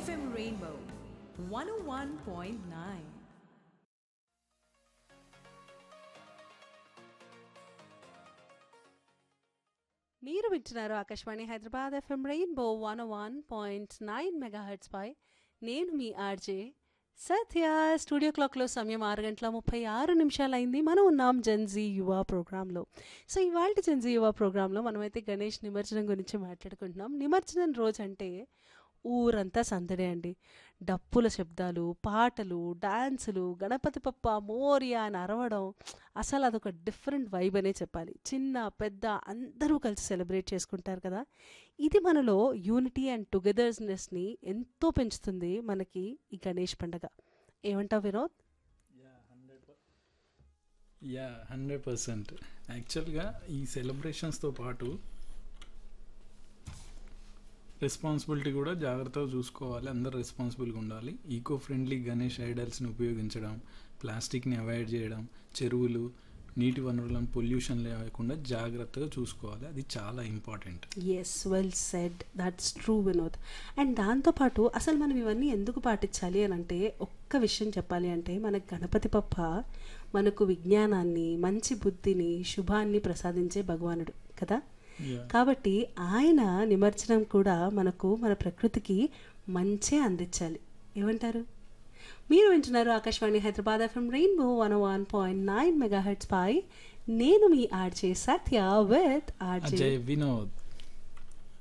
FM Rainbow 101.9. మీరు వింటున్నారు Akashvani Hyderabad FM Rainbow one one point nine megahertz పై నేను మీ ఆర్జే సత్య స్టూడియో క్లాక్లో సమయం ఆరు గంటల ముప్పై ఆరు నిమిషాలు అయింది మనం ఉన్నాం జెన్జీ యువ ప్రోగ్రాంలో సో ఇవాళ జెన్జీ యువ ప్రోగ్రాంలో మనమైతే గణేష్ నిమజ్జనం గురించి మాట్లాడుకుంటున్నాం నిమజ్జనం రోజు అంటే ఊరంతా సందడే అండి డప్పుల శబ్దాలు పాటలు డాన్సులు గణపతి పప్ప మోరియా అని అరవడం అసలు అదొక డిఫరెంట్ వైబ్ అనే చెప్పాలి చిన్న పెద్ద అందరూ కలిసి సెలబ్రేట్ చేసుకుంటారు కదా ఇది మనలో యూనిటీ అండ్ టుగెదర్స్నెస్ని ఎంతో పెంచుతుంది మనకి ఈ గణేష్ పండగ ఏమంటావు వినోద్ యా హండ్రెడ్ పర్సెంట్ యాక్చువల్గా ఈ సెలబ్రేషన్స్తో పాటు రెస్పాన్సిబిలిటీ కూడా జాగ్రత్తగా చూసుకోవాలి అందరు రెస్పాన్సిబుల్గా ఉండాలి ఈకో ఫ్రెండ్లీ గణేష్ ఐడల్స్ని ఉపయోగించడం ప్లాస్టిక్ని అవాయిడ్ చేయడం చెరువులు నీటి వనరులను పొల్యూషన్ లేకుండా జాగ్రత్తగా చూసుకోవాలి అది చాలా important yes well said that's true Vinod and దాంతోపాటు అసలు మనం ఇవన్నీ ఎందుకు పాటించాలి అని అంటే ఒక్క విషయం చెప్పాలి అంటే మన గణపతి పప్ప మనకు విజ్ఞానాన్ని మంచి బుద్ధిని శుభాన్ని ప్రసాదించే భగవానుడు కదా కాబట్టి ఆయన నిమజ్జనం కూడా మనకు మన ప్రకృతికి మంచే అందించాలి ఏమంటారు మీరు వింటున్నారు Akashvani Hyderabad FM Rainbow one one point nine megahertz పై నేను మీ RJ Satya with RJ Ajay Vinod